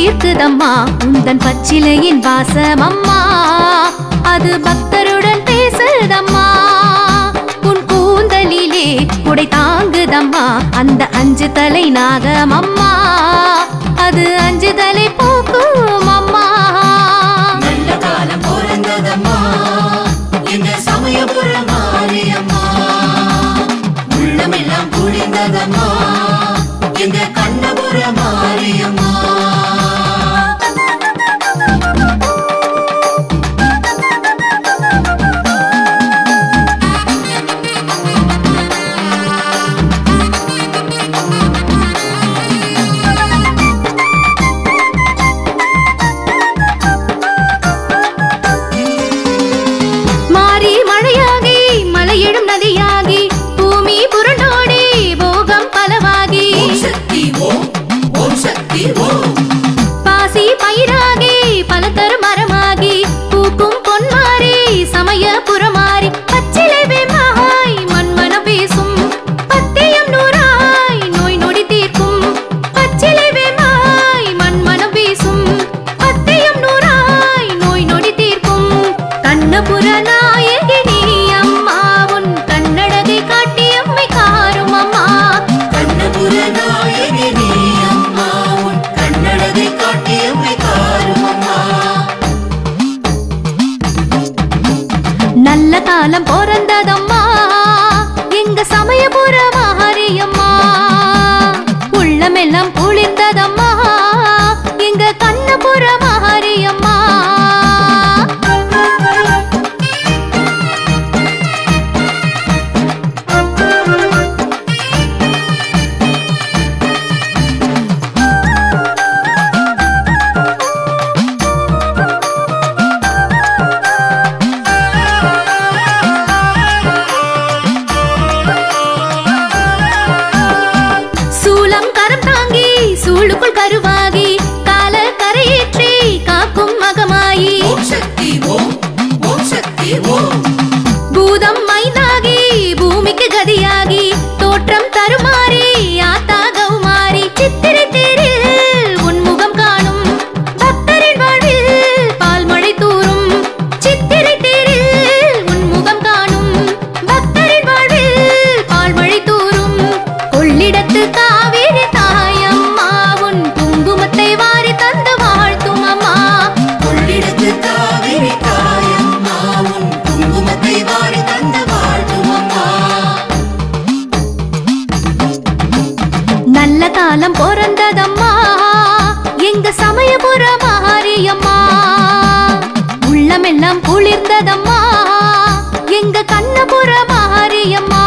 தீர்க்குதம்மா உந்தன் பச்சிலையின் வாசம் அம்மா அது பக்தருடன் பேசுதம்மா உன் கூந்தலிலே குடை தாங்குதம்மா அந்த அஞ்சு தலை நாகம் அம்மா அது அஞ்சு தலை போக்கும் அம்மா நல்ல காலம் பிறந்ததம்மா எங்க சமயபுர மாரியம்மா உள்ளமெல்லாம் குளிர்ந்ததம்மா எங்க கண்ணபுர மாரியம்மா மாறி மழையாகி மலையிடும் நதியாகி பூமி புரண்டோடி போகம் பலவாகி ஓம் சக்தி ஓம் ஓம் சக்தி ஓம் பாசி பயிராகி பல தரும் மரமாகி பூக்கும் பொன்மாரி சமய புறமாறி பச்சிலை வேமாய் மண்மனம் பேசும் பத்தியம் நூறாய் நோய் நொடி தீர்க்கும் பச்சிலை வேமாய் மண்மனம் பேசும் பத்தியம் நூறாய் நோய் நொடி தீர்க்கும் கண்ணபுர நாயகி நீ அம்மா உன் கண்ணழகை காட்டி அம்மை காரும் அம்மா கண்ணபுர நாயகி நீ அம்மா உன் கண்ணழகை காட்டியம்மை காரும் அம்மா நல்ல காலம் பிறந்ததம்மா எங்க சமயபுர மாரியம்மா உள்ளமெல்லாம் குளிர்ந்ததம்மா எங்க கண்ணபுர மாரியம்மா சூலம் கரம் தாங்கி சூளுக்குள் கருவாகி கால கரையேற்றி காக்கும் மகமாயி ஓம் சக்தி ஓம் ஓம் சக்தி ஓம் பூதம் மைந்தாகி பூமிக்கு கதியாகி தோற்றம் தருமாறி ஆத்தா கௌமாரி சித்திரை தேரில் உன்முகம் காணும் பக்தரின் வாழ்வில் பால்மழை தூரும் சித்திரை தேரில் உன்முகம் காணும் பக்தரின் வாழ்வில் பால்மழை தூரும் கொள்ளிடத்து காவேரி தாயம்மா உன் குங்குமத்தை வாரி தந்து வாழ்த்தும் அம்மா கொள்ளிடத்து காவிரி தாயம்மா உன் குங்குமத்தை வாரி தந்த வாழ்த்தும் அம்மா நல்ல காலம் பிறந்ததம்மா எங்க சமயபுர மாரியம்மா உள்ளமெல்லாம் குளிர்ந்ததம்மா எங்க கண்ணபுர மாரியம்மா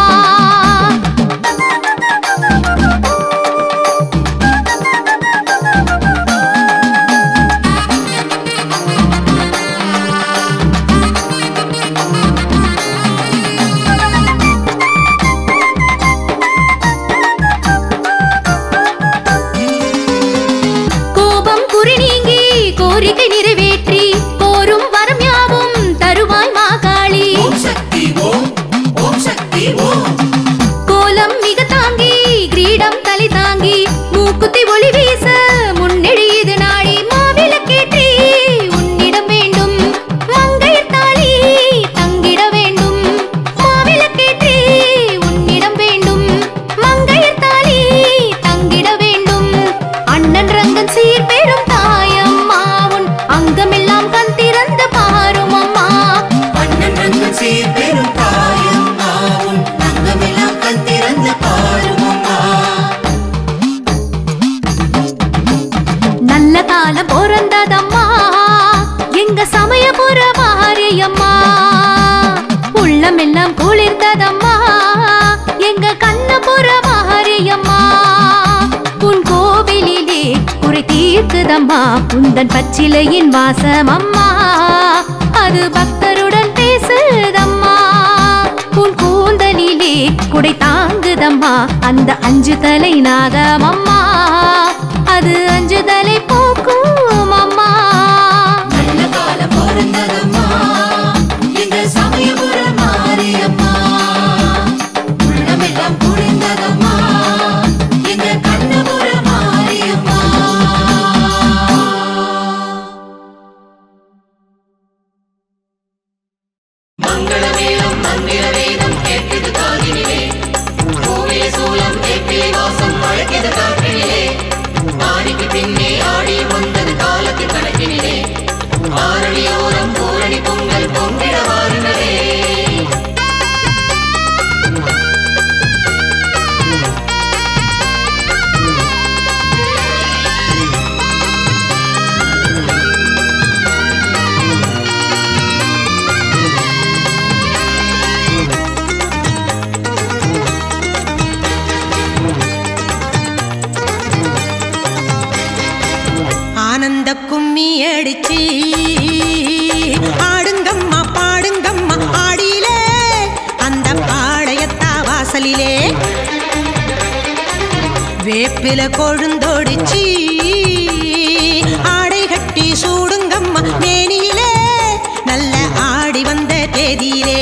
கோபம் குறி நீங்கி கோரிக்கை நிறைவேற்றி கோரும் வரம் யாவும் தருவாய் மாகாளி ஓம் சக்தி ஓம் ஓம் சக்தி ஓம் கோலம் மிக தாங்கி கிரீடம் தலை தாங்கி மூக்குத்தி ஒளி வீச முன்னெழியுது நாடி மாவிளக்கேற்றி உன்னிடம் வேண்டும் மங்கையர் தாலி தங்கிட வேண்டும் மாவிளக்கேற்றி உன்னிடம் வேண்டும் மங்கையர் தாலி தங்கிட வேண்டும் அண்ணன் ரங்கன் சீர் பெரும் தாயம்மா உன் அங்கமெல்லாம் கண் திறந்து பாரும் அம்மா அண்ணன் ரங்கன் சீர் பெரும் தாயம்மா உன் அங்கமெல்லாம் கண் திறந்து பாரும் அம்மா நல்ல காலம் பிறந்ததம்மா எங்க சமயபுர மாரியம்மா உள்ளமெல்லாம் குளிர்ந்ததம்மா எங்க கண்ணபுர மாரியம்மா உன் கோவிலிலே குறை தீர்க்குதம்மா உந்தன் பச்சிலையின் வாசம் அம்மா அது பக்தருடன் பேசுதம்மா உன் கூந்தலிலே குடை தாங்குதம்மா அந்த அஞ்சு தலை நாகம் அம்மா அது அஞ்சு தலை போக்கும் அம்மா நல்ல காலம் பிறந்ததம்மா எங்க சமயபுர மாரியம்மா உள்ளமெல்லாம் குளிர்ந்ததம்மா எங்க கண்ணபுர மாரியம்மா மந்திர வேகம் கேட்குது காதினிலே கோவிலை சூலம் வேப்பிலை வாசம் அழைக்குது காற்றினிலே ஆடிக்கு பின்னே ஆடி வந்தது காலத்து கணக்கினிலே ஆரணியோரம் பூரணி பொங்கல் பொங்கிட வாருங்களே ஆனந்த கும்மி அடிச்சு ஆடுங்கம்மா பாடுங்கம்மா ஆடியிலே அந்த பாளையத்தா வாசலிலே வேப்பில கொழுந்தொடிச்சு ஆடை கட்டி சூடுங்கம்மா மேனியிலே நல்ல ஆடி வந்த தேதியிலே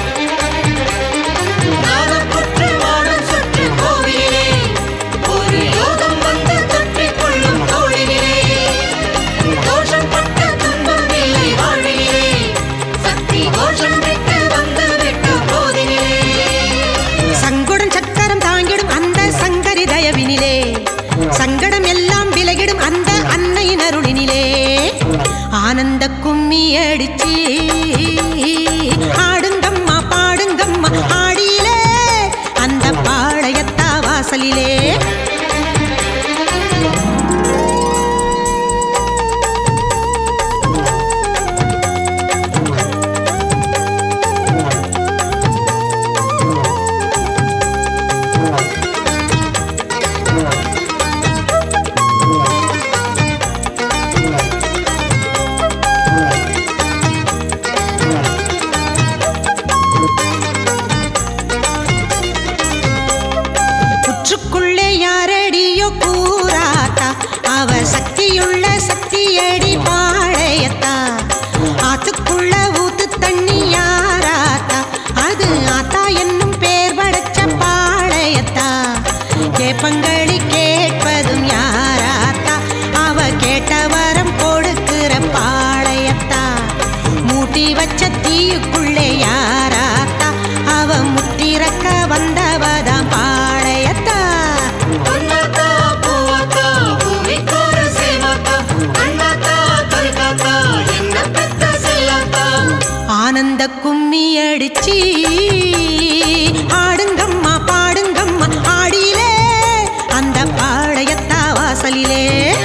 நாதப்புற்று வானம் சுற்று கோவிலிலே ஒரு யோகம் வந்து தொற்றிக் கொள்ளும் தோழினிலே தோஷம் பட்ட துன்பம் இல்லை வாழ்வினிலே சக்தி கோஷம் விட்டு வந்து விட்டு போதினிலே சங்குடன் சக்கரம் தாங்கிடும் அந்த சங்கரி தயவினிலே சங்கடம் எல்லாம் விலகிடும் அந்த அன்னையின் அருளினிலே ஆனந்த கும்மி அடிச்சு ஆடுங்கம்மா பாடுங்கம்மா ஆடியிலே அந்த பாளையத்தா வாசலிலே புற்றுக்குள்ளே யாரடியோ கூறாத்தா அவ சக்தியுள்ள சக்தியடி பாழையத்தா ஆத்துக்குள்ள ஊத்து தண்ணி யாராத்தா அது ஆத்தா என்னும் பேர் படைச்ச பாழையத்தா கேப்பங்களி கேட்பதும் யாராத்தா அவ கேட்ட வரம் கொடுக்கிற பாளையத்தா மூட்டி வச்ச தீயுக்குள்ளே யாராத்தா அவ முட்டிறக்க வந்தவதான் பாளையத்தா அண்ணாத்தா பூவாத்தா பூமிக்கோரு சேமாத்தா அண்ணாத்தா கல்காத்தா என்ன பெத்த செல்லாத்தா ஆனந்த கும்மி அடிச்சு ஆடுங்கம்மா பாடுங்கம்மா ஆடியிலே அந்த பாளையத்தா வாசலிலே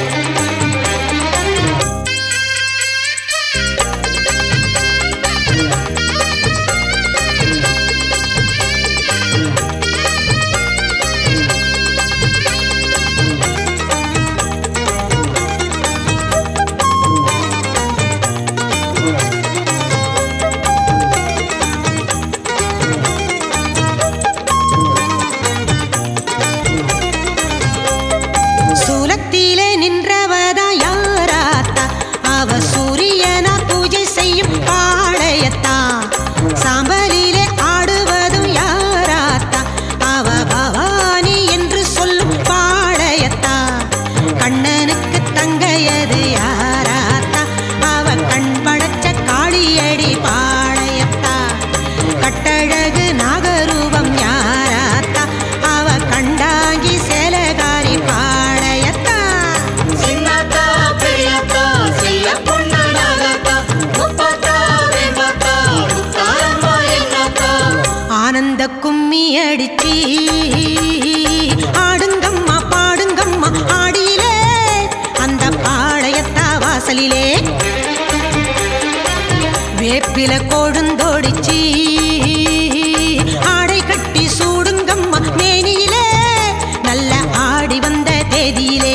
சூலத்திலே நின்றவதா யாராத்தா அவ சூரியனா பூஜை செய்யும் பாளையத்தா சாம்பலிலே ஆடுவதும் யாராத்தா அவ பவானி என்று சொல்லும் பாளையத்தா கண்ணனுக்கு தங்கையது யாராத்தா அவ கண் படைச்ச காளியடி பாளையத்தா கட்டழகு நாகரூபம் யாராத்தா அவ கண்டாங்கி சேலகாரி பாளையத்தா சின்னாத்தா பெரியாத்தா செல்ல பொண்ணு நாகாத்தா முப்பாத்தா வேம்பாத்தா முத்தாரம்மா என்னாத்தா ஆனந்த கும்மி அடிச்சு ஆடுங்கம்மா பாடுங்கம்மா ஆடியிலே அந்த பாளையத்தா வாசலிலே வேப்பில கொழுந்தொடிச்சு ஆடை கட்டி சூடுங்கம்மா மேனியிலே நல்ல ஆடி வந்த தேதியிலே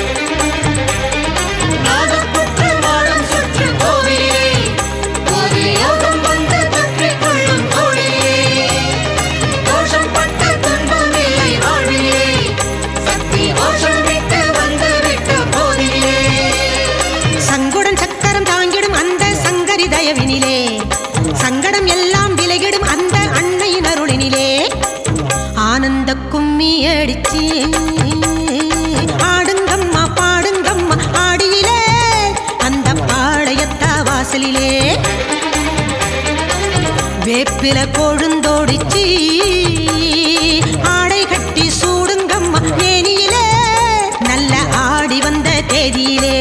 நாதப்புற்று வானம் சுற்று கோவிலிலே ஒரு யோகம் வந்து தொற்றிக் கொள்ளும் தோழிலே தோஷம் பட்ட துன்பம் இல்லை வாழ்விலே சக்தி கோஷம் விட்டு வந்து விட்டு போதிலே சங்குடன் சக்கரம் தாங்கிடும் அந்த சங்கரி தயவினிலே சங்கடம் எல்லாம் விலகிடும் அந்த அன்னையின் அருளினிலே ஆனந்த கும்மி அடிச்சு ஆடுங்கம்மா பாடுங்கம்மா ஆடியிலே அந்த பாளையத்தா வாசலிலே வேப்பில கொழுந்தோடிச்சி ஆடை கட்டி சூடுங்கம்மா மேனியிலே நல்ல ஆடி வந்த தேதியிலே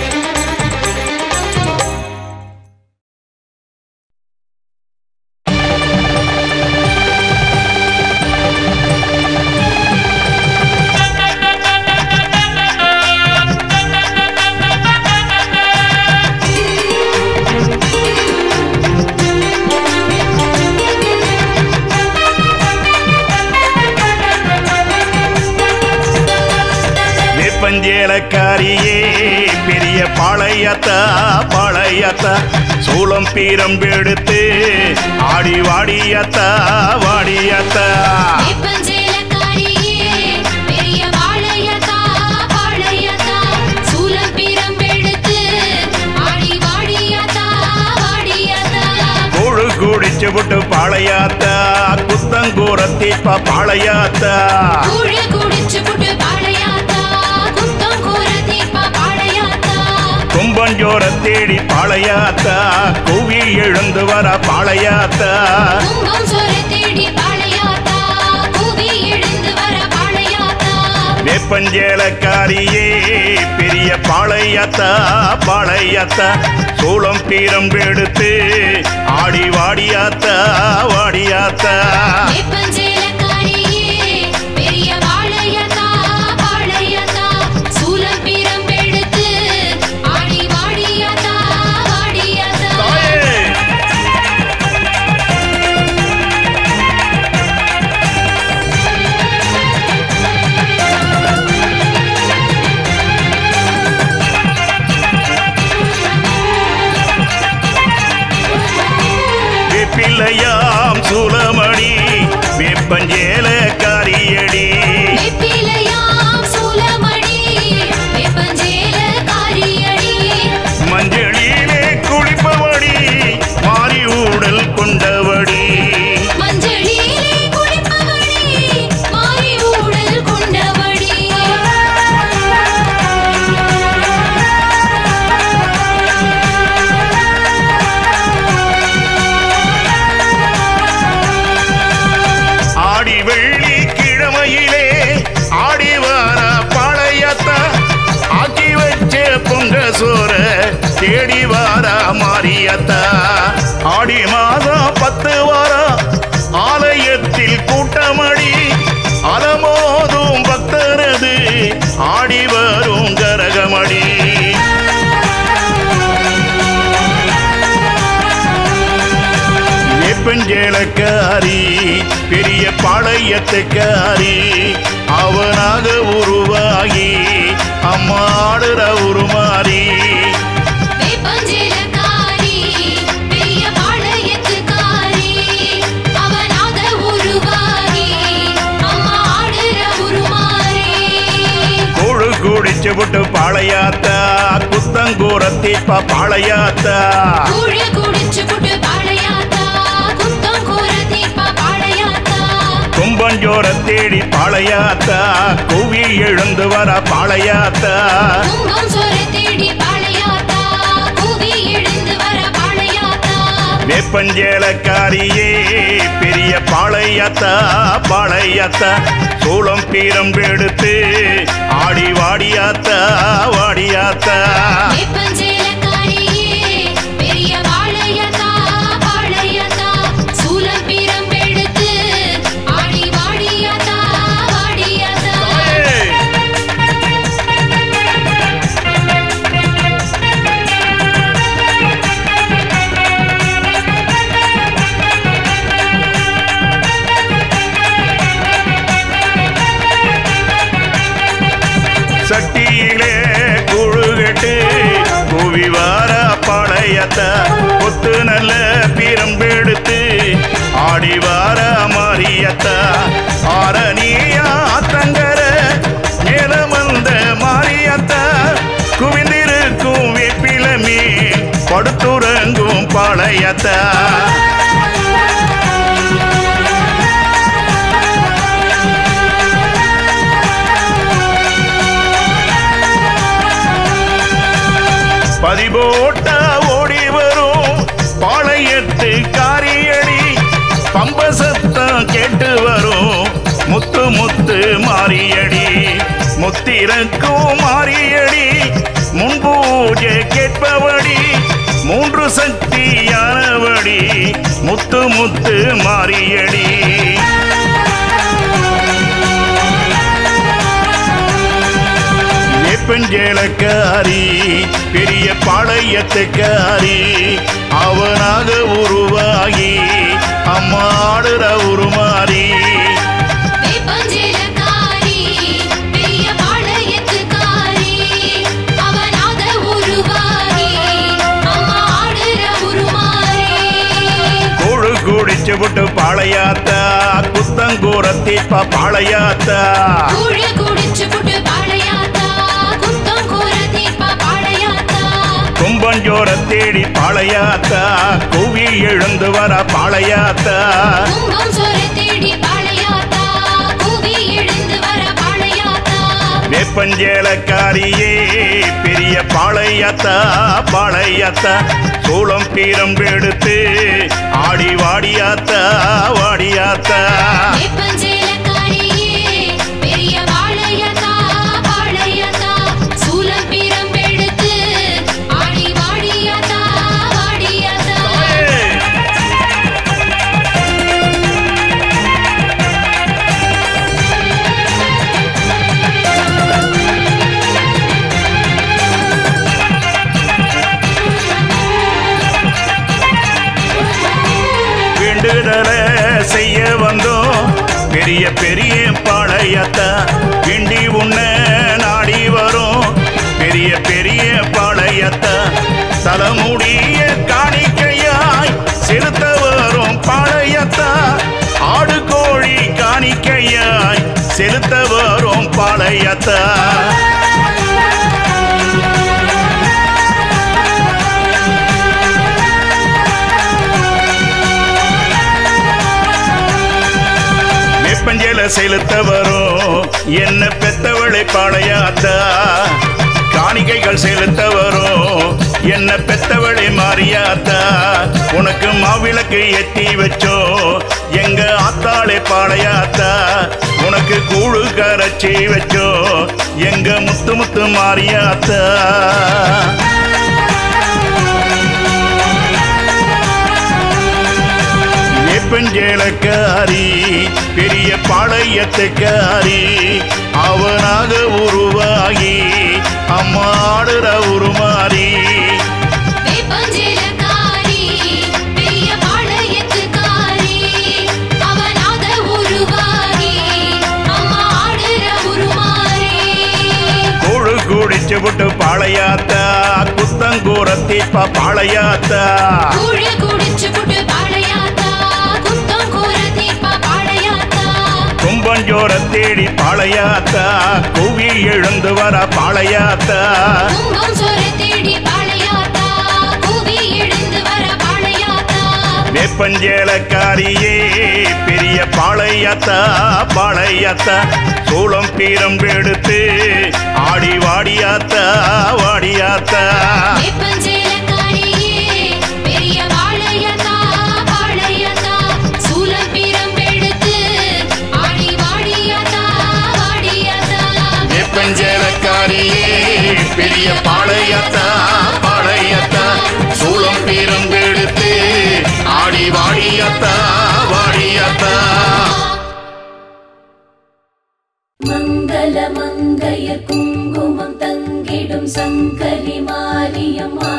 வேப்பஞ்சேலக்காரியே பெரிய பாளையத்தா பாளையத்தா சூளம் பீரம் எடுத்து ஆடி வாடியத்தா வாடியத்தா வேப்பஞ்சேலக்காரியே, பெரிய வாழையத்தா, வாழையத்தா, சூலம் பிரம்பெடுத்து, ஆடி வாடியத்தா, வாடியத்தா. கூழு குடிச்சு விட்டு பாளையாத்தா குத்தங்கூரத்திப்பா பாளையாத்தா கூழு குடிச்சு புட்டு பாளையாத்தா, குத்தம் கூற தீர்ப்பா பாளையாத்தா. கும்பஞ்சோர தேடி பாளையாத்தா குவி எழுந்து வர பாளையாத்தா கும்பம் சோறு தேடி பாளையாத்தா, கூவி எழுந்து வர பாளையாத்தா. வேப்பஞ்சேலக்காரியே பெரிய பாளையத்தா பாளையத்தா சூளம் பீரம் எடுத்து ஆடி வாடியாத்தா வாடியாத்தா வேப்பஞ்சேலக்காரியே, பெரிய வாழையத்தா, வாழையத்தா, சூலம் பிரம்பெடுத்து, ஆடி வாடியத்தா, வாடியத்தா. தாயே! வேப்பிள்ளையாம் சூலமணி வேப்பஞ்சேல காரியடி வெப்பிலையாம் சூலமணி, வேப்பஞ்சேலக்காரியடி. மஞ்சளிலே குளிப்பவடி மாறி ஊடல் கொண்டவடி மஞ்சளிலே குளிப்பவடி, மாறி ஊடல் கொண்டவடி. ஆடி வெள்ளி கிழமையிலே ஆடி வார பாளையத்தா ஆக்கி வச்ச பொங்க சோற தேடி வாரா மாரியத்தா ஆடி மாதம் பத்து வாரம் ஆலயத்தில் கூட்டமடி அலமோதும் பக்தரது ஆடி வரும் கரகமடி வேப்பஞ்சேலக்காரி பெரிய பாளையத்துக்காரி அவனாக உருவாகி அம்மாடுற உருமாறி வேப்பஞ்சேலக்காரி, பெரிய பாளையத்துக்காரி, அவனாக உருவாகி, அம்மா ஆடுற உருமாறி. கூழு குடிச்சு விட்டு பாளையாத்தா குத்தங்கூரத்திப்பா பாளையாத்தா கூழு குடிச்சு புட்டு பாளையாத்தா, குத்தம் கூற தீர்ப்பா பாளையாத்தா. கும்பஞ்சோர தேடி பாளையாத்தா குவி எழுந்து வர பாளையாத்தா கும்பம் சோறு தேடி பாளையாத்தா, கூவி எழுந்து வர பாளையாத்தா. வேப்பஞ்சேலக்காரியே பெரிய பாளையத்தா பாளையத்தா சூளம் பீரம் எடுத்து ஆடி வாடியாத்தா வாடியாத்தா வேப்பஞ்சேலக்காரியே, பெரிய வாழையத்தா, வாழையத்தா, சூலம் பிரம்பெடுத்து, ஆடி வாடியத்தா, வாடியத்தா. தாயே! சட்டியிலே குழுகட்டு குவி வார பாளையத்த கொத்து நல்ல பீரம்பெடுத்து ஆடி வார மாரியத்த ஆரணியா தங்கர மேல வந்த மாரியத்த குவிந்திருக்கும் வேப்பிலமே படுத்துறங்கும் பாளையத்த பதிபோட்ட ஓடி வரும் பாளையத்து காரியடி பம்ப சத்தம் கேட்டு வரும் முத்து முத்து மாரியடி முத்திரக்கும் மாரியடி முன்பூஜை கேட்பவடி மூன்று சக்தியானவடி முத்து முத்து மாரியடி வேப்பஞ்சேலக்காரி பெரிய பாளையத்துக்காரி அவனாக உருவாகி அம்மாடுற உருமாறி வேப்பஞ்சேலக்காரி, பெரிய பாளையத்துக்காரி, அவனாக உருவாகி, அம்மா ஆடுற உருமாறி. கூழு குடிச்சு விட்டு பாளையாத்தா குத்தங்கூரத்திப்பா பாளையாத்தா கூழு குடிச்சு புட்டு பாளையாத்தா, குத்தம் கூற தீர்ப்பா பாளையாத்தா. கும்பஞ்சோர தேடி பாளையாத்தா குவி எழுந்து வர பாளையாத்தா கும்பம் சோற தேடி பாளையாத்தா, கூவி எழுந்து வர பாளையாத்தா. வேப்பஞ்சேலக்காரியே பெரிய பாளையாத்தா பாளையாத்தா சூளம் பீரம் எடுத்து ஆடி வாடியாத்தா வாடியாத்தா வேப்பஞ்சேலக்காரியே, பெரிய பாளையத்தா, பாளையத்தா, சூலம் பிரம்பெடுத்து, ஆடி வாடியாத்தா, வாடியாத்தா. வேண்டுதல செய்ய வந்தோம் பெரிய பெரிய பாளையத்தா கிண்டி உன்ன நாடி வரும் பெரிய பெரிய பாளையத்தா தலைமுடிய காணிக்கையாய் செலுத்த வரும் பாளையத்தா ஆடு கோழி காணிக்கையாய் செலுத்த வரும் பாளையத்தா வெப்பஞ்சேல செலுத்த வரும் என்ன பெத்தவளை பாளையாத்தா காணிக்கைகள் செலுத்த வரும் என்ன பெத்தவளை மாறியாத்தா உனக்கு மாவிளக்கு எத்தி வச்சோம் எங்க ஆத்தாளை பாளையாத்தா உனக்கு கூழு கரைச்சி வச்சோம் எங்க முத்து முத்து மாறியாத்தா வேப்பஞ்சேலக்காரி பெரிய பாளையத்துக்காரி அவனாக உருவாகி அம்மாடுற உருமாறி வேப்பஞ்சேலக்காரி, பெரிய பாளையத்துக்காரி, அவனாக உருவாகி, அம்மா ஆடுற உருமாறி. கூழு குடிச்சு விட்டு பாளையாத்தா குத்தங்கூரத்திப்பா பாளையாத்தா கூழு குடிச்சு புட்டு பாளையாத்தா, குத்தம் கூற தீர்ப்பா பாளையாத்தா. கும்பஞ்சோர தேடி பாளையாத்தா குவி எழுந்து வர பாளையாத்தா கும்பம் சோற தேடி பாளையாத்தா, கூவி எழுந்து வர பாளையாத்தா. வேப்பஞ்சேலக்காரியே பெரிய பாளையத்தா பாளையத்தா சூளம் பீரம் எடுத்து ஆடி வாடியாத்தா வாடியாத்தா வேப்பஞ்சேலக்காரியே, பெரிய பாளையத்தா, பாளையத்தா, சூலம் பிரம்பெடுத்து, ஆடி வாடியாத்தா, வாடியாத்தா. வேப்பஞ்சேலக்காரியே பெரிய பாளையத்தா பாளையத்தா சூளம் பீரம் எடுத்து ஆடி வாடியாத்தா வாடியாத்தா மங்கள மங்கைய குங்குமம் தங்கிடும் சங்கரி மாரியம்மா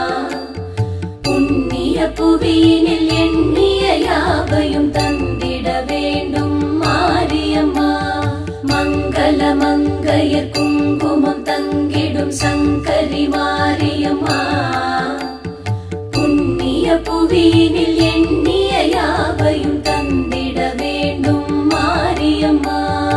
புண்ணிய புவியினில் எண்ணிய யாவையும் தந்திட வேண்டும் மாரியம்மா மங்கள மங்கைய குங்குமம் தங்கிடும் சங்கரி மாரியம்மா புண்ணிய புவியினில் எண்ணிய யாவையும் தந்திட வேண்டும் மாரியம்மா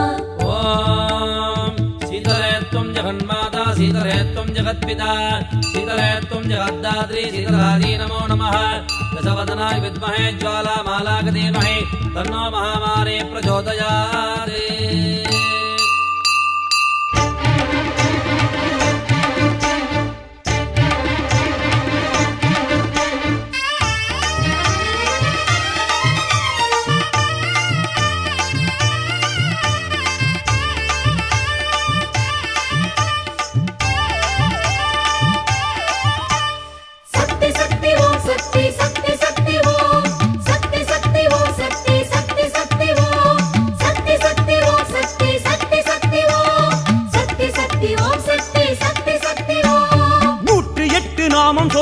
ॐ शीतले त्वं जगन्माता शीतले त्वं जगत्पिता शीतले त्वं जगद्दात्री शीतलादी नमो नमः दशवदनाय विद्महे ज्वालामालाक धीमहि तन्नो महामारी प्रचोदयात्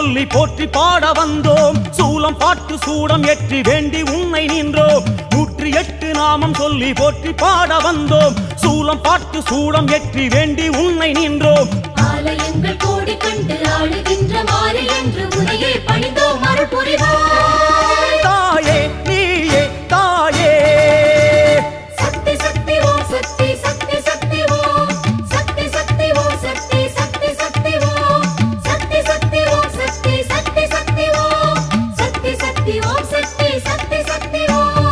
சொல்லி போற்றி பாட வந்தோம் சூலம் பாட்டு சூடம் ஏற்றி வேண்டி உன்னை நின்றோம் நூற்றி எட்டு நாமம் சொல்லி போற்றி பாட வந்தோம் சூலம் பாட்டு சூடம் ஏற்றி வேண்டி உன்னை நின்றோம் ஆலயங்கள் கோடி கண்டு ஆளுகின்ற மாறி என்று உனையே பணிந்தோம் அருள் புரிவாய் தாயே நீயே தாயே சக்தி சக்தி ஓம் சக்தி சக்தி சக்தி ஓம் சக்தி சக்தி ஓம் சக்தி சக்தி சக்தி ஓம் சக்தி சக்தி ஓம் சக்தி சக்தி சக்தி ஓம் சக்தி சக்தி ஓம் சக்தி சக்தி சக்தி ஓம்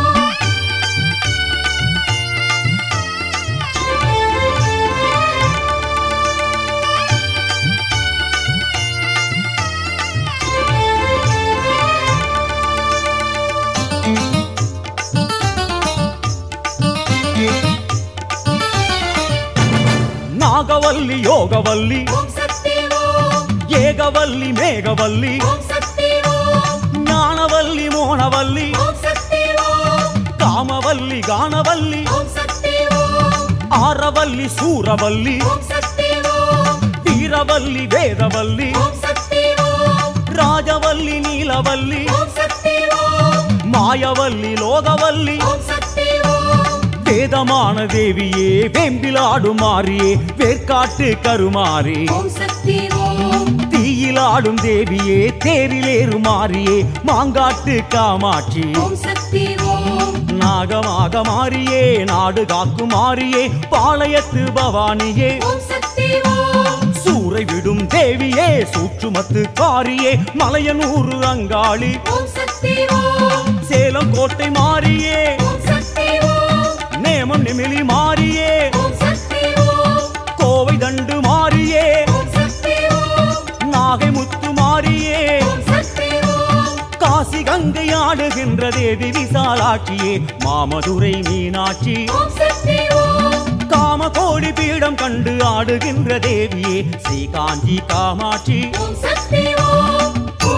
நாகவல்லி யோகவல்லி ஓம் சக்தி ஓம் ஏகவல்லி மேகவல்லி ஓம் சக்தி ஓம் ஞானவல்லி மோனவல்லி ஓம் சக்தி ஓம் காமவல்லி கானவல்லி ஓம் சக்தி ஓம் ஆரவல்லி சூரவல்லி ஓம் சக்தி ஓம் வீரவல்லி வேதவல்லி ஓம் சக்தி ஓம் ராஜவல்லி நீலவல்லி ஓம் சக்தி ஓம் மாயவல்லி லோகவல்லி ஓம் சக்தி ஓம் வேதமான தேவியே வேம்பிலாடும் மாறியே வேர்க்காட்டு கருமாறி ஓம் சக்தி ஓம் தீயிலாடும் தேவியே தேரிலேறு மாறியே மாங்காட்டு காமாட்சி ஓம் சக்தி ஓம் நாகமாக மாறியே நாடு காக்கும் மாறியே பாளையத்து பவானியே ஓம் சக்தி ஓம் சூறை விடும் தேவியே சூற்றுமத்து காரியே மலையனூறு அங்காளி ஓம் சக்தி ஓம் சேலம் கோட்டை மாறியே ஓம் சக்தி ஓம் நேமம் நிமிலி மாறியே ஓம் சக்தி ஓம் கோவை தண்டு மாறியே ஓம் சக்தி ஓம் நாகை முத்து மாறியே ஓம் சக்தி ஓம் காசி கங்கை ஆடுகின்ற தேவி விசாலாட்சியே மாமதுரை மீனாட்சி ஓம் சக்தி ஓம் காம கோடி பீடம் கண்டு ஆடுகின்ற தேவியே ஸ்ரீ காஞ்சி காமாட்சி ஓம் சக்தி ஓம்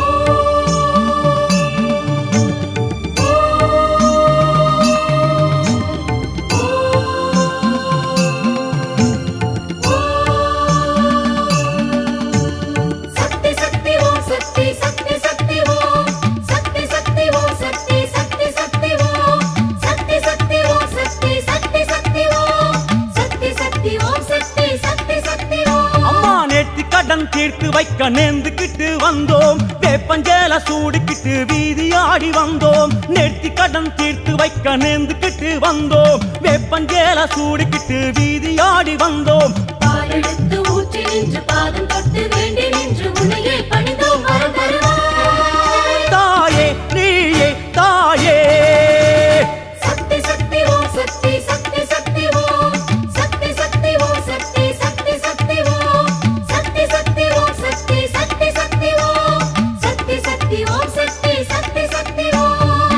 சக்தி சக்தி ஓம் சக்தி சக்தி சக்தி ஓம் சக்தி சக்தி ஓம் சக்தி சக்தி சக்தி ஓம் சக்தி சக்தி ஓம் சக்தி சக்தி சக்தி ஓம் சக்தி சக்தி ஓம் சக்தி சக்தி சக்தி ஓம் அம்மா நேர்த்தி கடன் தீர்த்து வைக்க நேர்ந்துக்கிட்டு வந்தோம் வேப்பஞ்சேல சூடிக்கிட்டு வீதி ஆடி வந்தோம் நேர்த்தி கடன் தீர்த்து வைக்க நேர்ந்துக்கிட்டு வந்தோம் வேப்பஞ்சேல சூடிக்கிட்டு வீதி ஆடி வந்தோம் பாலெடுத்து ஊற்றி நின்று பாதம் தொட்டு வேண்டி நின்று உன்னையே பணிந்தோம் வரம் தருவாய் தாயே நீயே தாயே சக்தி சக்தி ஓம் சக்தி சக்தி சக்தி ஓம் சக்தி சக்தி ஓம் சக்தி சக்தி சக்தி ஓம் சக்தி சக்தி ஓம் சக்தி சக்தி சக்தி ஓம் சக்தி சக்தி ஓம் சக்தி சக்தி சக்தி ஓம்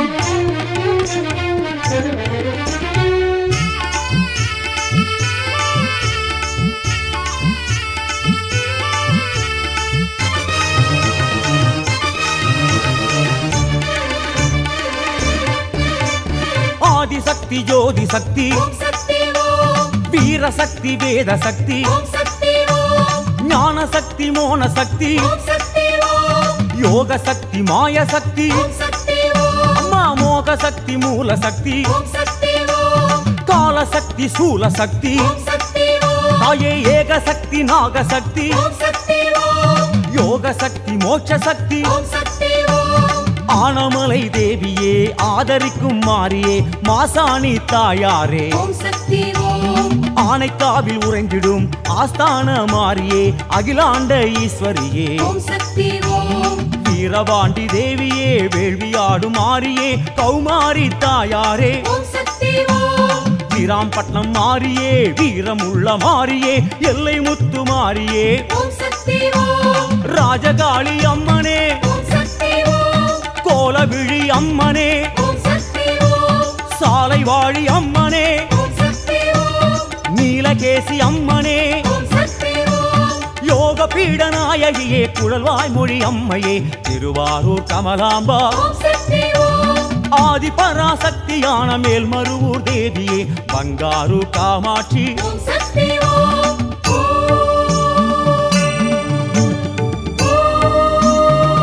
ஆதிசக்தி ஜோதி சக்தி ஓம் சக்தி ஓம் வீர சக்தி வேத சக்தி ஓம் சக்தி ஓம் ஞான சக்தி மோன சக்தி ஓம் சக்தி ஓம் யோக சக்தி மாய சக்தி ஓம் சக்தி ஓம் அம்மா மோக சக்தி மூல சக்தி ஓம் சக்தி ஓம் கால சக்தி சூல சக்தி ஓம் சக்தி ஓம் தாயே ஏக சக்தி நாக சக்தி ஓம் சக்தி ஓம் யோக சக்தி மோட்ச சக்தி ஓம் சக்தி ஓம் ஆனமலை தேவியே ஆதரிக்கும் மாறியே மாசாணி தாயாரே ஓம் சக்தி ஓம் ஆனைக்காவில் உறைந்திடும் ஆஸ்தான மாறியே அகிலாண்ட ஈஸ்வரியே ஓம் சக்தி ஓம் வீரபாண்டி தேவியே வேள்வியாடும் மாறியே கௌமாரி தாயாரே ஓம் சக்தி ஓம் வீராம்பட்டினம் மாறியே வீரமுள்ள மாறியே எல்லை முத்து மாறியே ஓம் சக்தி ஓம் ராஜகாளி அம்மனே ஓம் சக்தி ஓம் கோலவிழி அம்மனே ஓம் சக்தி ஓம் சாலை வாழி அம்மனே ஓம் சக்தி ஓம் நீலகேசி அம்மனே ஓம் சக்தி ஓம் யோக பீடநாயகியே குழல்வாய் மொழி அம்மையே திருவாரூர் கமலாம்பா ஓம் சக்தி ஓம் ஆதி பராசக்தியான மேல்மருவூர் தேவியே பங்காரு காமாட்சி ஓம் சக்தி ஓம் ஓம்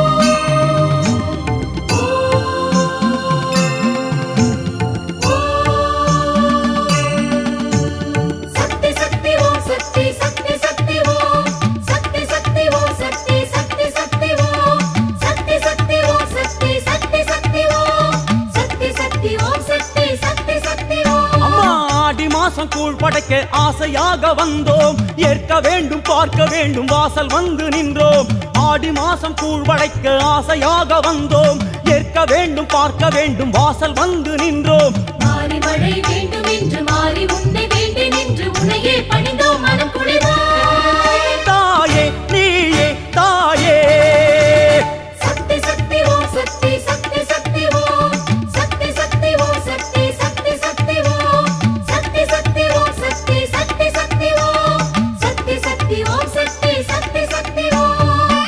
மாசம் கூழ் படைக்க ஆசையாக வந்தோம் ஏற்க வேண்டும் பார்க்க வேண்டும் வாசல் வந்து நின்றோம் ஆடி மாசம் கூழ் படைக்க ஆசையாக வந்தோம் ஏற்க வேண்டும் பார்க்க வேண்டும் வாசல் வந்து நின்றோம் மாறி மழை வேண்டும் என்று மாறி உன்னை வேண்டி நின்று உன்னையே பணிந்தோம் மனம் குளிர்வாய் தாயே நீயே தாயே சக்தி சக்தி ஓம் சக்தி சக்தி சக்தி ஓம் சக்தி சக்தி ஓம் சக்தி சக்தி சக்தி ஓம் சக்தி சக்தி ஓம் சக்தி சக்தி சக்தி ஓம் சக்தி சக்தி ஓம் சக்தி சக்தி சக்தி ஓம்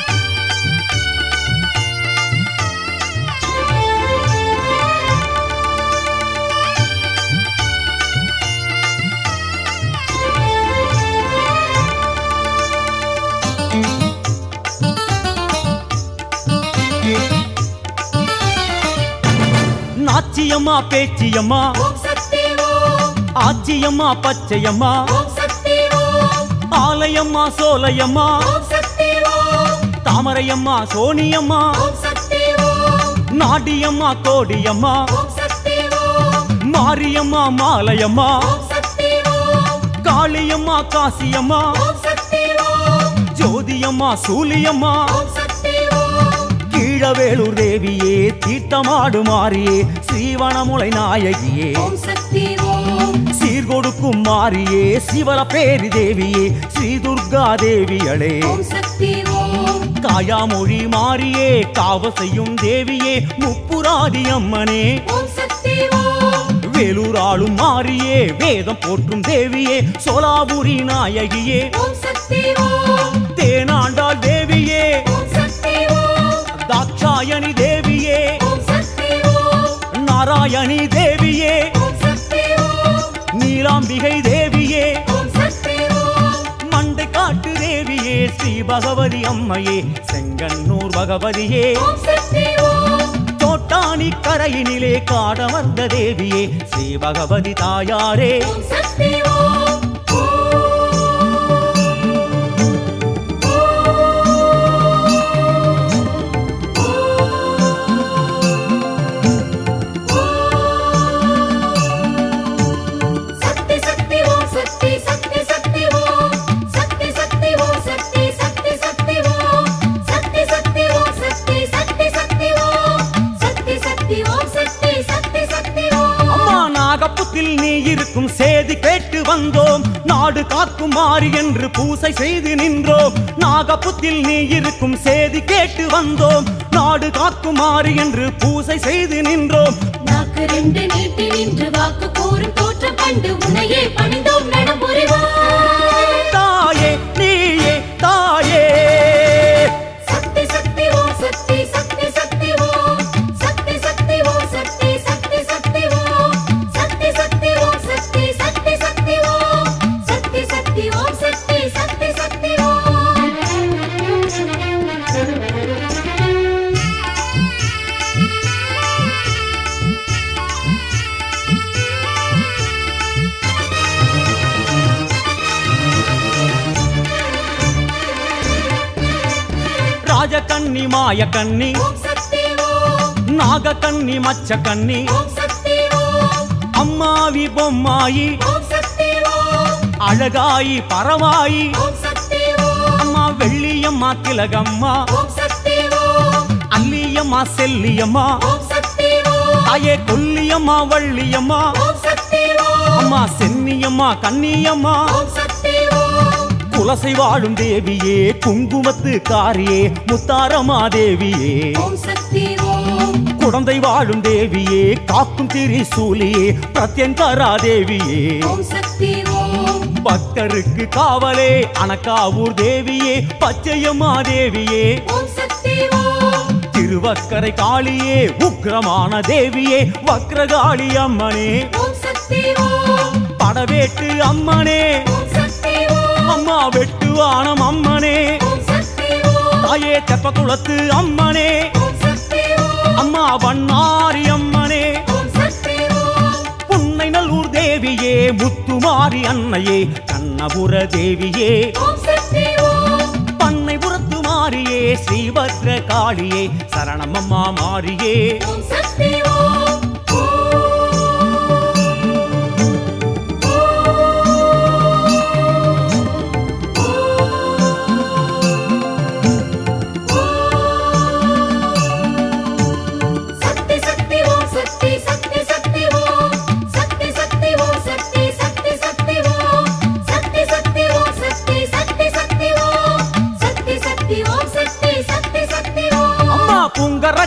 நாச்சியம்மா பேச்சியம்மா ஓம் சக்தி ஓம் ஆச்சியம்மா பச்சையம்மா ஓம் சக்தி ஓம் ஆலயம்மா சோலையம்மா ஓம் சக்தி ஓம் தாமரையம்மா சோனியம்மா ஓம் சக்தி ஓம் நாடியம்மா கோடியம்மா ஓம் சக்தி ஓம் மாரியம்மா மாலையம்மா ஓம் சக்தி ஓம் காளியம்மா காசியம்மா ஓம் சக்தி ஓம் ஜோதியம்மா சூலியம்மா ஓம் சக்தி ஓம் கீழவேலூர் தேவியே தீர்த்தமாடு மாறியே ஸ்ரீவனமுலை நாயகியே ஓம் சக்தி ஓம் சீர்கொடுக்கும் மாறியே சிவல பேரி தேவியே ஸ்ரீ துர்கா தேவியளே ஓம் சக்தி ஓம் காயாமொழி மாறியே காவ செய்யும் தேவியே முப்புராதி அம்மனே ஓம் சக்தி ஓம் வேலூராளும் மாறியே வேதம் போற்றும் தேவியே சோலாபுரி நாயகியே ஓம் சக்தி ஓம் தேனாண்டாள் தேவியே ஓம் சக்தி ஓம் தாட்சாயணி தேவியே ஓம் சக்தி ஓம் நாராயணி தேவியே ஓம் சக்தி ஓம் நீலாம்பிகை தேவியே ஓம் சக்தி ஓம் மண்டை காட்டு தேவியே ஸ்ரீ பகவதி அம்மையே செங்கன்னூர் பகவதியே ஓம் சக்தி ஓம் தோட்டாணி கரையினிலே காடமர்ந்த தேவியே ஸ்ரீ பகவதி தாயாரே ஓம் சக்தி ஓம் சக்தி சக்தி ஓம் சக்தி சக்தி சக்தி ஓம் சக்தி சக்தி ஓம் சக்தி சக்தி சக்தி ஓம் சக்தி சக்தி ஓம் சக்தி சக்தி சக்தி ஓம் சக்தி சக்தி ஓம் சக்தி சக்தி சக்தி ஓம் அம்மா நாகப்புத்தில் நீ இருக்கும் சேதி கேட்டு வந்தோம் நாடு காக்கும் மாறி என்று பூசை செய்து நின்றோம் நாகப்புத்தில் நீ இருக்கும் சேதி கேட்டு வந்தோம் நாடு காக்கும் மாறி என்று பூசை செய்து நின்றோம் நாக்கு ரெண்டு நீட்டி நின்று வாக்கு கூறும் தோற்றம் கண்டு உன்னையே பணிந்தோம் நடமுறைவாய் தாயே நீயே தாயே சக்தி சக்தி ஓம் சக்தி சக்தி சக்தி ஓம் சக்தி சக்தி ஓம் சக்தி சக்தி சக்தி ஓம் சக்தி சக்தி ஓம் சக்தி சக்தி சக்தி ஓம் சக்தி சக்தி ஓம் சக்தி சக்தி சக்தி ஓம் ராஜகன்னி மாயக்கன்னி ஓம் சக்தி ஓம் நாகக்கன்னி மச்சக்கன்னி ஓம் சக்தி ஓம் அம்மாவி பொம்மாயி ஓம் சக்தி ஓம் அழகாயி பரவாயி ஓம் சக்தி ஓம் அம்மா வெள்ளியம்மா திலகம்மா ஓம் சக்தி ஓம் அல்லியம்மா செல்லியம்மா ஓம் சக்தி ஓம் தாயே கொல்லியம்மா வள்ளியம்மா ஓம் சக்தி ஓம் அம்மா சென்னியம்மா கன்னியம்மா ஓம் சக்தி ஓம் குலசை வாழும் தேவியே குங்குமத்து காரியே முத்தாரமா தேவியே ஓம் சக்தி ஓம் குழந்தை வாழும் தேவியே காக்கும் திரிசூலியே பிரத்யங்கரா தேவியே ஓம் சக்தி ஓம் பக்தருக்கு காவலே அனக்காவூர் தேவியே பச்சையம்மா தேவியே ஓம் சக்தி ஓம் திருவக்கரை காளியே உக்கிரமான தேவியே வக்ரகாளி அம்மனே ஓம் சக்தி ஓம் படவேட்டு அம்மனே ஓம் சக்தி ஓம் அம்மா வெட்டுவானம் அம்மனே ஓம் சக்தி ஓம் தாயே தெப்பக்குளத்து அம்மனே ஓம் சக்தி ஓம் அம்மா வண்ணாரி அம்மனே ஓம் சக்தி ஓம் புன்னை நல்லூர் தேவியே முத்துமாரி அன்னையே கண்ணபுர தேவியே ஓம் சக்தி ஓம் பண்ணைபுரத்து மாரியே ஸ்ரீபத்ர காளியே சரணமம்மா மாரியே ஓம் சக்தி ஓம் ஓம்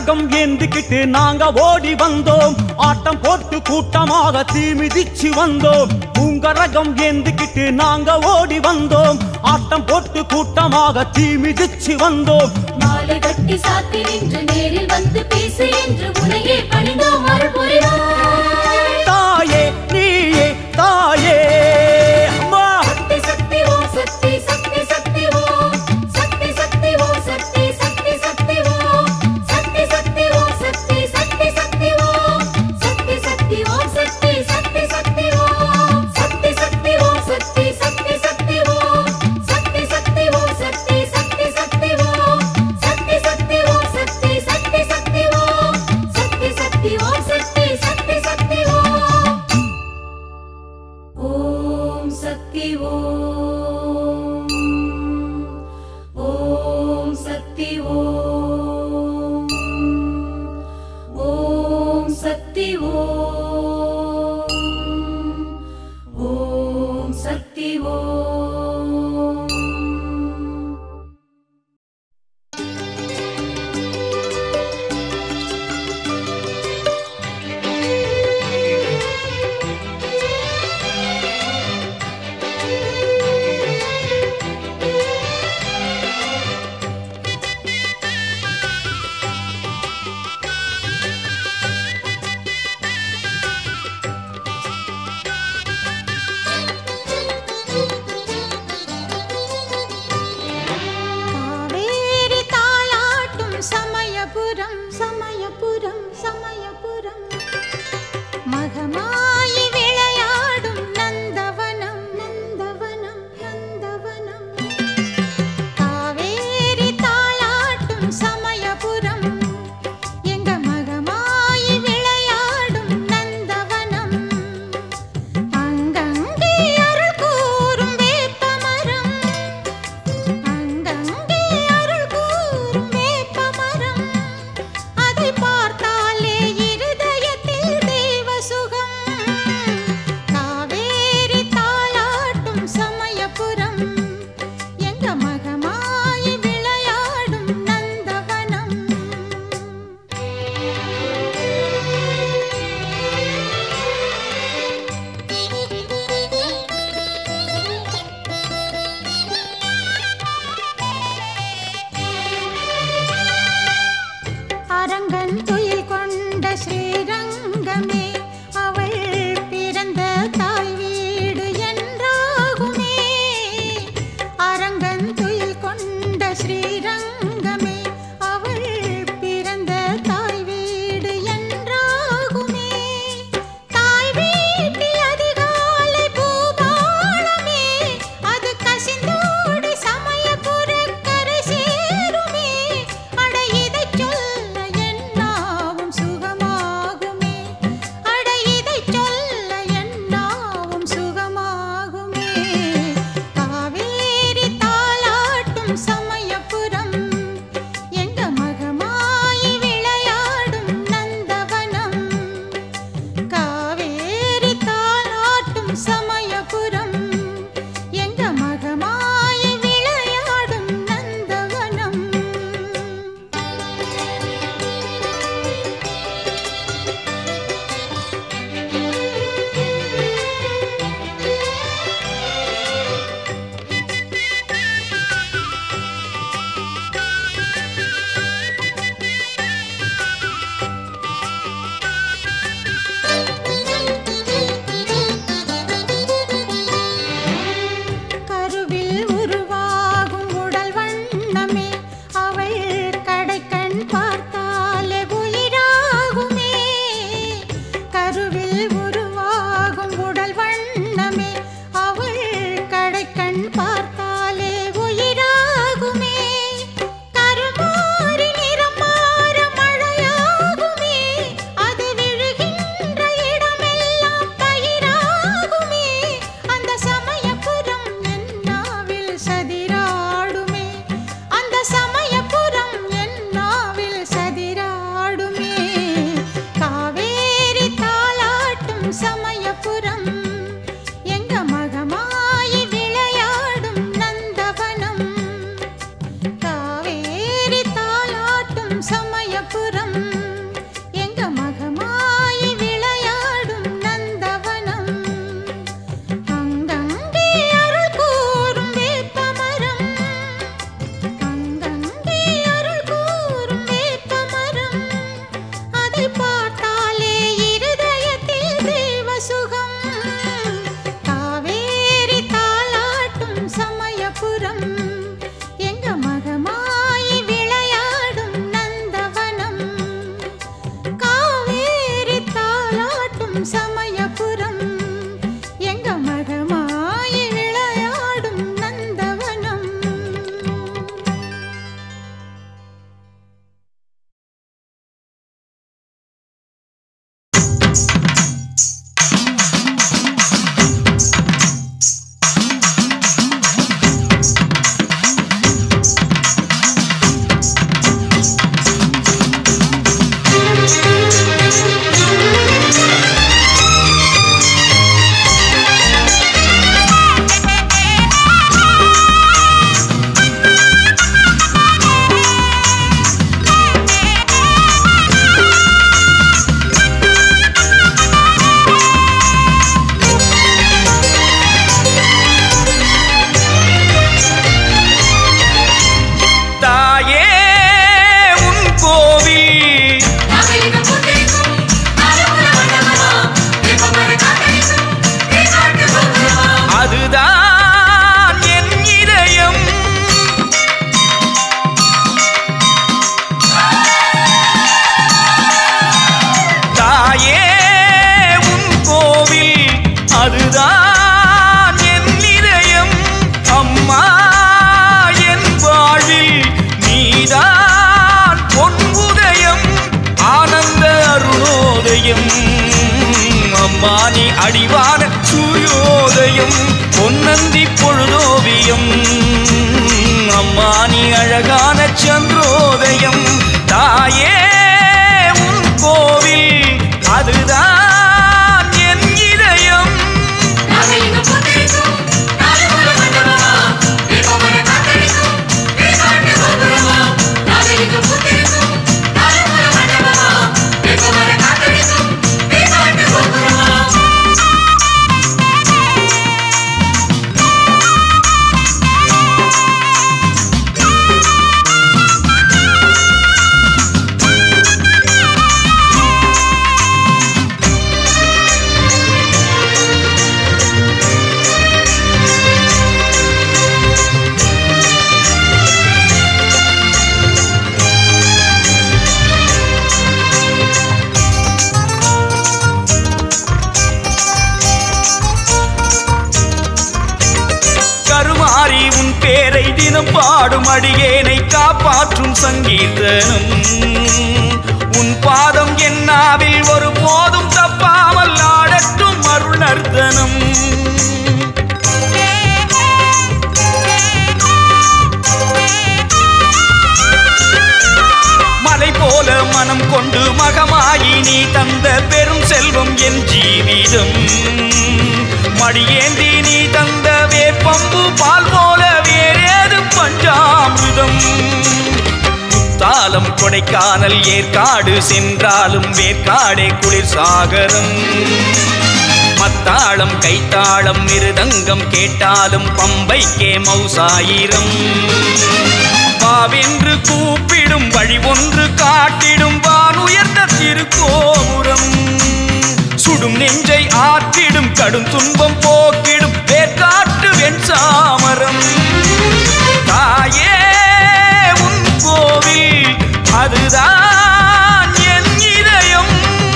ரகம் ஏந்திக்கிட்டு நாங்க ஓடி வந்தோம் ஆட்டம் போட்டு கூட்டமாக தீ மிதிச்சு வந்தோம் உங்க ரகம் ஏந்திக்கிட்டு நாங்க ஓடி வந்தோம் ஆட்டம் போட்டு கூட்டமாக தீ மிதிச்சு வந்தோம் மாலை கட்டி சாத்தி நின்று நேரில் வந்து பேசு என்று உனையே பணிந்தோம் அருள் புரிவாய் தாயே நீயே தாயே அம்மா சக்தி சக்தி ஓ சக்தி சக்தி சக்தி ஓ சக்தி சக்தி ஓ சக்தி சக்தி சக்தி ஓ சக்தி சக்தி ஓ சக்தி சக்தி சக்தி ஓ சக்தி சக்தி ஓ சக்தி சக்தி சக்தி ஓ சக்தி சக்தி ஓ சக்தி சக்தி சக்தி ஓ சக்தி சக்தி ஓ சக்தி சக்தி சக்தி ஓ சக்தி சக்தி ஓ சக்தி சக்தி சக்தி ஓ சக்தி சக்தி ஓ சக்தி சக்தி சக்தி ஓ ஓம் சக்தி ஓம் ஓம் சக்தி ஓம் ஓம் சக்தி ஓம் ஓம் சக்தி ஓம் காவேரி தாளாட்டும் சமயபுரம் சமயபுரம் சமயபுரம் மகமாயி விளையாடும் நந்தவனம் நந்தவனம் நந்தவனம் காவேரி தாளாட்டும் சமயபுரம் எங்க மகமாயி விளையாடும் நந்தவனம் அங்கங்கே அருள் கூறும் வேப்பமரம் அங்கங்கே அருள் கூறும் வேப்பமரம் அதை பார்த்தாலே இருதயத்தில் தெய்வ சுகம் காவேரி தாளாட்டும் சமயபுரம் எங்க மகமாயி விளையாடும் நந்தவனம் அரங்கன் துயில் கொண்ட ஸ்ரீரங்கமே அவள் பிறந்த தாய் வீடு என்றாகுமே அரங்கன் துயில் கொண்ட ஸ்ரீரங்கமே அவள் பிறந்த தாய் வீடு என்றாகுமே தாய் வீட்டில் அதிகாலை பூபாலமே அது கசிந்தோடி சமயபுர கரை சேருமே அட இதைச் சொல்ல என்னாவும் சுகமாகுமே அட இதைச் சொல்ல என்னாவும் சுகமாகுமே காவேரி தாளாட்டும் சமயபுரம் எங்க மகமாயி விளையாடும் நந்தவனம் காவேரி தாளாட்டும் சமயபுரம் எங்க மகமாயி விளையாடும் நந்தவனம் கருவில் உருவாகும் உடல் வண்ணமே அவள் கடைக்கண் பார்த்தாலே உயிராகுமே கருவில் உருவாகும் உடல் வண்ணமே அவள் கடைக்கண் பார்த்தாலே உயிராகுமே கருமாறி நிறம் மாற மழையாகுமே அது விழுகின்ற இடமெல்லாம் பயிராகுமே அந்த சமயபுரம் என்னாவில் சதிராடுமே அந்த சமயபுரம் என்னாவில் சதிராடுமே காவேரி தாளாட்டும் சமயபுரம் எங்க மகமாயி விளையாடும் நந்தவனம் காவேரி தாளாட்டும் சமயபுரம் தாலாட்டும் சமயபுரம் எங்க மகமாயி விளையாடும் நந்தவனம் தாயே உன் கோவில் அதுதான் என் இதயம் தாயே உன் கோவில் அதுதான் என் இதயம் அம்மா என் வாழ்வில் நீதான் பொன் உதயம் ஆனந்த அருணோதயம் அம்மா நீ அடிவான சூரியோதயம் பொன்னந்தி பொழுதோவியம் அம்மா நீ அழகான சந்திரோதயம் தாயே உன் கோவில் அதுதான் என் இதயம் கருமாறி உன் பேரை தினம் பாடும் அடியேனை காப்பாற்றும் சங்கீர்த்தனம் உன் பாதம் என் நாவில் ஒரு போதும் தப்பாமல் ஆடட்டும் அருள் நர்த்தனம் மலை போல மனம் கொண்டு மகமாயி நீ தந்த பெரும் செல்வம் என் ஜீவிதம் மடியேந்தி நீ தந்த வேப்பம்பு பால் போல வேறேது பஞ்சாமிர்தம் குத்தாலம் கொடைக்கானல் ஏற்காடு சென்றாலும் வேற்காடே குளிர் சாகரம் மத்தாளம் கைத்தாளம் மிருதங்கம் கேட்டாலும் பம்பைக்கே மௌசாயிரம் வாவென்று கூப்பிடும் வழி ஒன்று காட்டிடும் வான் உயர்ந்த திருக்கோபுரம் சுடும் நெஞ்சை ஆற்றிடும் கடும் துன்பம் போக்கிடும் வேற்காட்டு வெண் சாமரம் தாயே உன் கோவில் அதுதான் என் இதயம்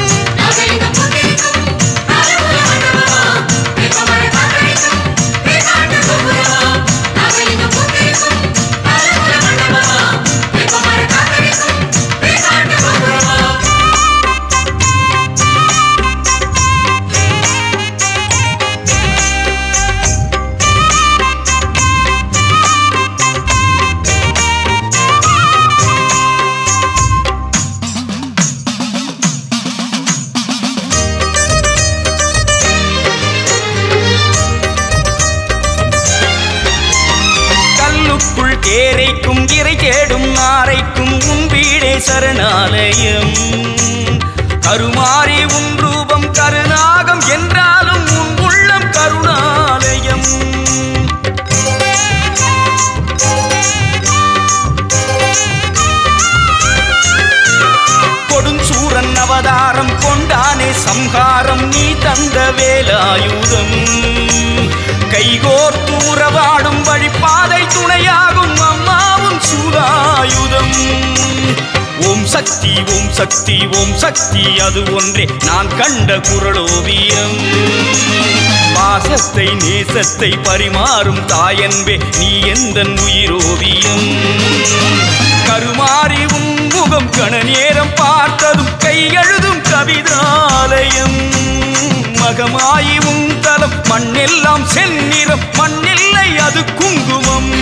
கல்லுக்குள் ஏரைக்கும் இறை தேடும் நாரைக்கும் உன் வீடே சரணாலயம் கருமாறி உன் ரூபம் கருநாகம் என்றாலும் உன் உள்ளம் கருணாலயம் கொடுஞ்சூரன் அவதாரம் கொண்டானே சம்ஹாரம் நீ தந்த வேலாயுதம் கைகோர்த்து உறவாடும் வழிபாதை துணையாகும் அம்மாவும் சூதாயுதம் ஓம் சக்தி ஓம் சக்தி ஓம் சக்தி அது ஒன்றே நான் கண்ட குரலோவியம் பாசத்தை நேசத்தை பரிமாறும் தாயன்பே நீ எந்த உயிரோவியம் கருமாறி உன் முகம் கண நேரம் பார்த்ததும் கையெழுதும் கவிதாலயம் மகமாயி உன் தலம் மண்ணெல்லாம் செந்நிறம் மண்ணில்லை அது குங்குமம்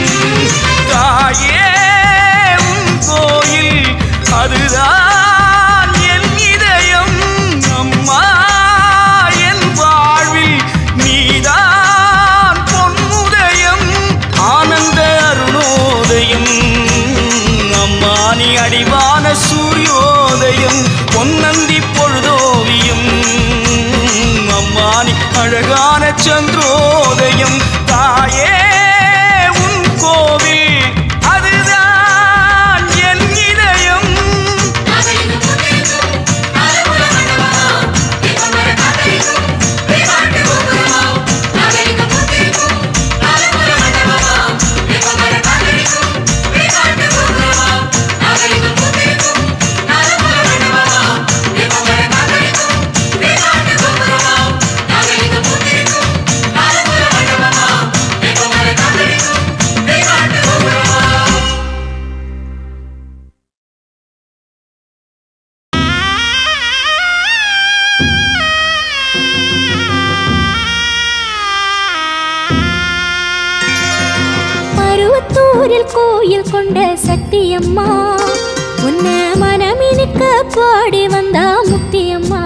தாயே உன் கோயில் அதுதான் என் இதயம் அம்மா என் வாழ்வில் நீதான் பொன்முதயம் ஆனந்த அருணோதயம் அம்மா நீ அடிவான சூரியோதயம் பொன்னந்தி பொழுதோவியம் அம்மா நீ அழகான சந்திரோதயம் தாயே உன் கோவில் அதுதான் என் இதயம் பருவத்தூரில் கோயில் கொண்ட சக்தியம்மா உன்ன மனமினுக்க பாடி வந்தா முக்தியம்மா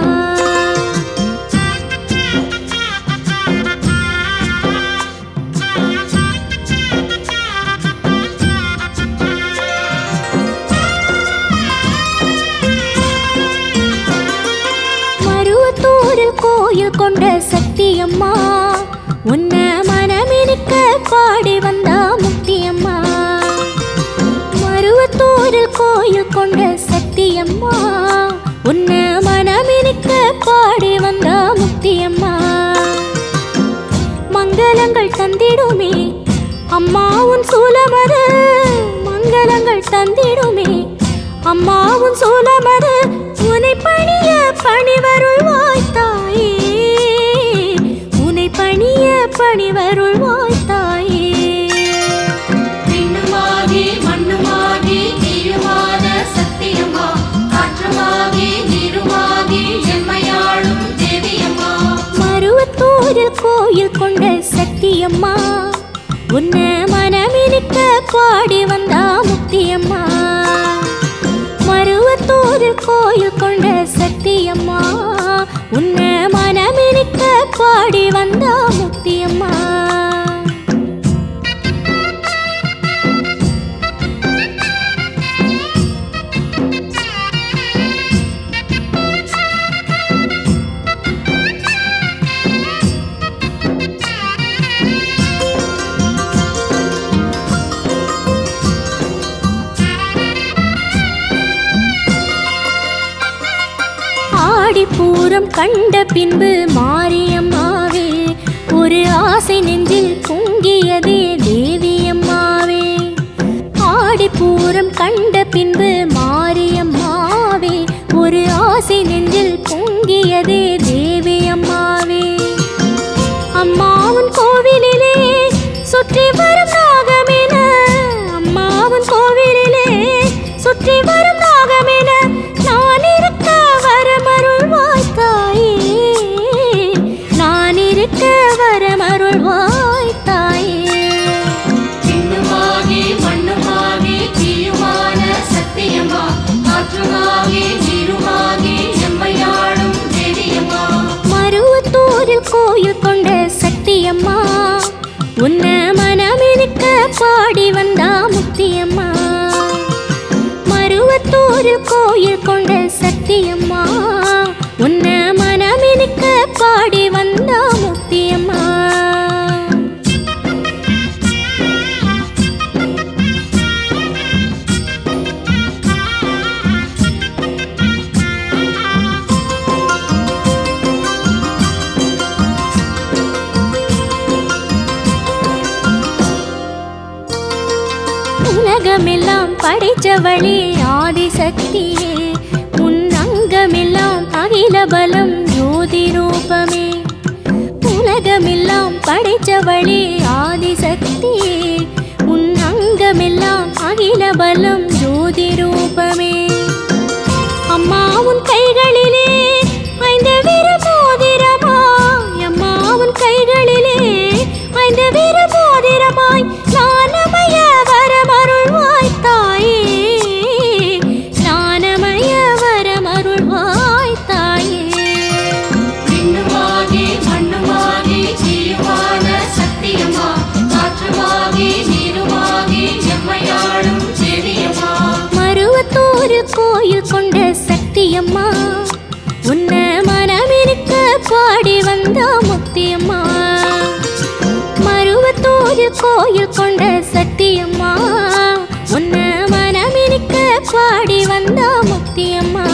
மருவத்தூரில் கோயில் கொண்ட சக்தியம்மா உன்ன மனமினுக்க பாடி வந்தா முக்தியம்மா மருவத்தூரில் கோயில் கொண்ட சக்தியம்மா உன்ன மனமினுக்க பாடி வந்தா முக்தியம்மா மங்களங்கள் தந்திடுமே அம்மா உன் சூலமர மங்களங்கள் தந்திடுமே அம்மா உன் சூலமர உனை பணிய பணிவருள் வாய்த்தாயே உனை பணிய பணிவருள் வாய்த்தாயே விண்ணுமாகி மண்ணுமாகி நீருமான சத்தியம்மா காற்றுமாகி நீருமாகி எம்மையாளும் தேவியம்மா மருவத்தூரில் கோயில் கொண்ட சக்தியம்மா உன்ன மனமினுக்க பாடி வந்தா முக்தியம்மா மருவத்தூரில் கோயில் கொண்ட சக்தியம்மா உன்ன மனமினுக்க பாடி வந்தா முக்தியம்மா ஆடிப்பூரம் கண்ட பின்பு மாரியம்மாவே ஒரு ஆசை நெஞ்சில் பொங்கியதே தேவியம்மாவே ஆடிப்பூரம் கண்ட பின்பு மாரியம்மாவே ஒரு ஆசை நெஞ்சில் பொங்கியதே தேவியம்மாவே அம்மாவின் கோவிலிலே சுற்றி வரும் நாகமென அம்மாவின் கோவிலிலே சுற்றி வரும் நாகமென நான் இருக்க வரமருள் வாய்த்தாயே நான் இருக்க வரமருள் வாய்த்தாயே விண்ணுமாகி மண்ணுமாகி தீயுமான சத்தியம்மா காற்றுமாகி நீருமாகி எம்மையாளும் தேவியம்மா மருவத்தூரில் கோயில் கொண்ட சக்தியம்மா உன்ன மனமினுக்க பாடி வந்தா முக்தியம்மா மருவத்தூரில் கோயில் கொண்ட சக்தியம்மா உன்ன மனமினுக்க பாடி வந்தா முக்தியம்மா உலகமெல்லாம் படைச்சவளே ஆதிசக்தியே உன் அங்கமெல்லாம் அகில பலம் ஜோதி ரூபமே உலகமெல்லாம் படைச்சவளே ஆதிசக்தியே உன் அங்கமெல்லாம் அகில பலம் ஜோதி ரூபமே அம்மா உன் கைகளிலே ஐந்து வீர மோதிரமாய் அம்மா உன் கைகளிலே ஐந்து வீர மோதிரமாய் ஞானமய வரமருள்வாய் தாயே ஞானமய வரமருள்வாய் தாயே விண்ணுமாகி மண்ணுமாகி ஜீவான சத்தியமா காற்றுமாகி நீருமாகி எம்மையாளும் செவியம்மா மருவத்தூர் கோயில் கொண்ட சக்தியம்மா உன்ன மனமிருக்க பாடி வந்த முத்தியம்மா மருவத்தூர் கோயில் கொண்ட சக்தியம்மா உன்ன மனமிருக்க பாடி வந்த முத்தியம்மா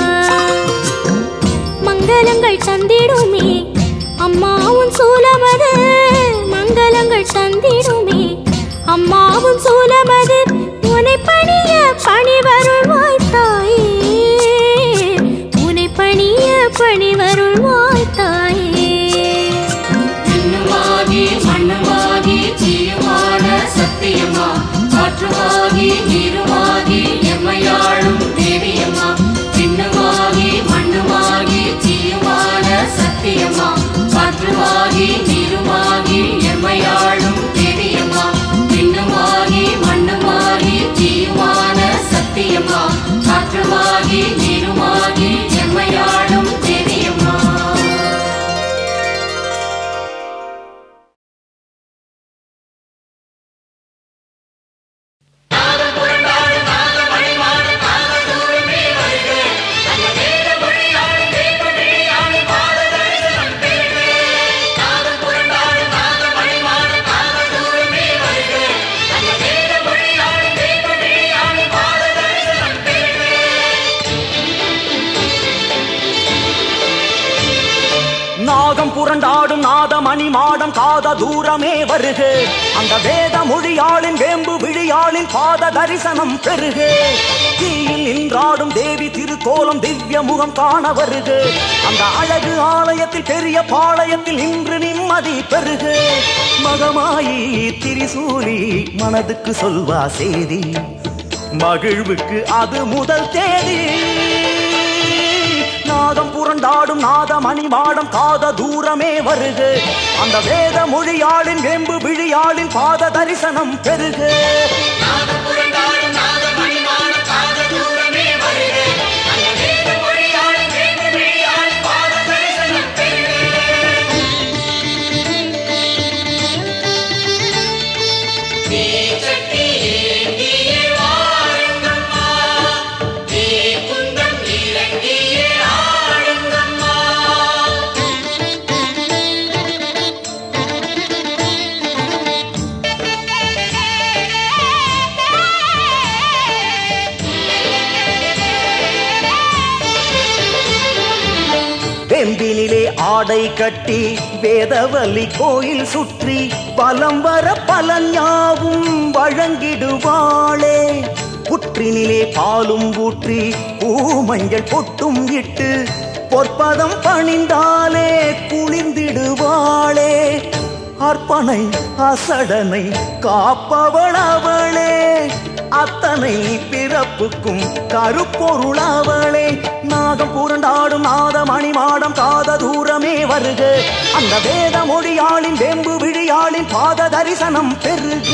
மங்களங்கள் தந்திடுமே அம்மாவும் சூலமது மங்களங்கள் தந்திடுமே அம்மாவும் சூலமது உனை பணிய பணி வருள்வாய் தாயே உனை பணிய பணி வருள்வாய் தாயே விண்ணுமாகி மண்ணுமாகி ஜீவான சத்தியமா காற்றுமாகி நீருமாகி எம்மையாளும் தேவியம்மா விண்ணுமாகி மண்ணுமாகி ஜீவான சத்தியமா காற்றுமாகி நீருமாகி எம்மையாளும் தேவியம்மா விண்ணுமாகி மண்ணுமாகி ஜீவான சத்தியமா காற்றுமாகி நீருமாகி எம்மையாளும் தேவியம்மா நாகம் புரண்டாடும் நாதமணி மாடம் காத தூரமே வருக அந்த வேத மொழியாளின் வேம்பு விழியாளின் பாத தரிசனம் பெருக தீயில் நின்றாடும் தேவி திருக்கோலம் திவ்ய முகம் காண வருக அந்த அழகு ஆலயத்தில் பெரிய பாளையத்தில் நின்று நிம்மதி பெருக மகமாயி திரிசூலி மனதுக்கு சொல்வா செய்தி மகிழ்வுக்கு அது முதல் தேதி நாதம் புரண்டாடும் நாத மணி மாடம் காத தூரமே வருக அந்த வேத மொழியாளின் வெம்பு விழியாளின் பாத தரிசனம் பெருக வெம்பினிலே ஆடை கட்டி வேதவல்லி கோயில் சுற்றி பலம் வர பலன் யாவும் வழங்கிடுவாளே புற்றினிலே பாலும் ஊற்றி பூமஞ்சள் பொட்டும் இட்டு பொற்பதம் பணிந்தாலே குளிர்ந்திடுவாளே அர்ப்பனை அசடனை காப்பவள் அவளே அத்தனை பிறப்புக்கும் கருப்பொருள் அவளே நாகம் புரண்டாடும் நாத மணிமாடம் காத தூரமே வருக அந்த வேத மொழியாளின் வெம்பு விழியாளின் பாத தரிசனம் பெருக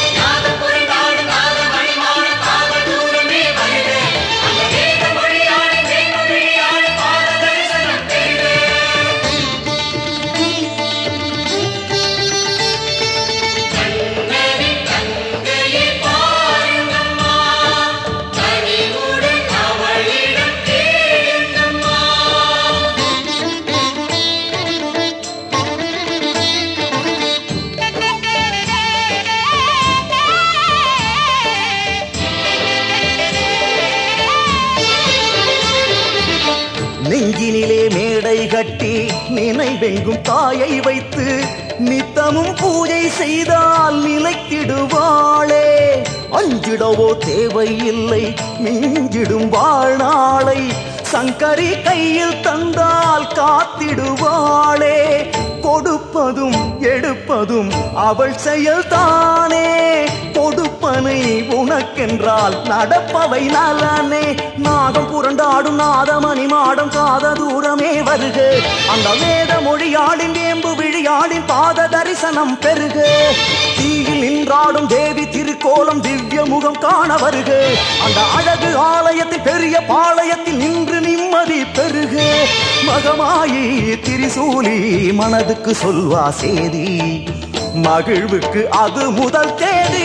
நெஞ்சினிலே மேடை கட்டி நினைவெங்கும் தாயை வைத்து நித்தமும் பூஜை செய்தால் நிலைத்திடுவாளே அஞ்சிடவோ தேவையில்லை மிஞ்சிடும் வாழ்நாளை சங்கரி கையில் தந்தால் காத்திடுவாளே கொடுப்பதும் எடுப்பதும் அவள் செயல்தானே கொடுப்பனை உனக்கென்றால் நடப்பவை நலனே நாகம் புரண்டாடும் நாதமணி மாடம் காத தூரமே வருக அந்த வேத மொழியாளின் வேம்பு விழியாளின் பாத தரிசனம் பெருக தீயில் நின்றாடும் தேவி திருக்கோலம் திவ்ய முகம் காண வருக அந்த அழகு ஆலயத்தில் பெரிய பாளையத்தில் நின்று நிம்மதி பெருக மகமாயி திரிசூலி மனதுக்கு சொல்வா சேதி மகிழ்வுக்கு அது முதல் தேதி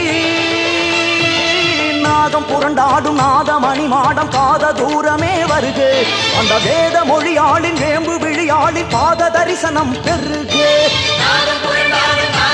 நாகம் புரண்டாடும் நாதமணி மாடம் காத தூரமே வருக அந்த வேத மொழியாளின் வேம்பு விழியாளின் பாத தரிசனம் பெருக நாதம் புரண்டாடும் நாத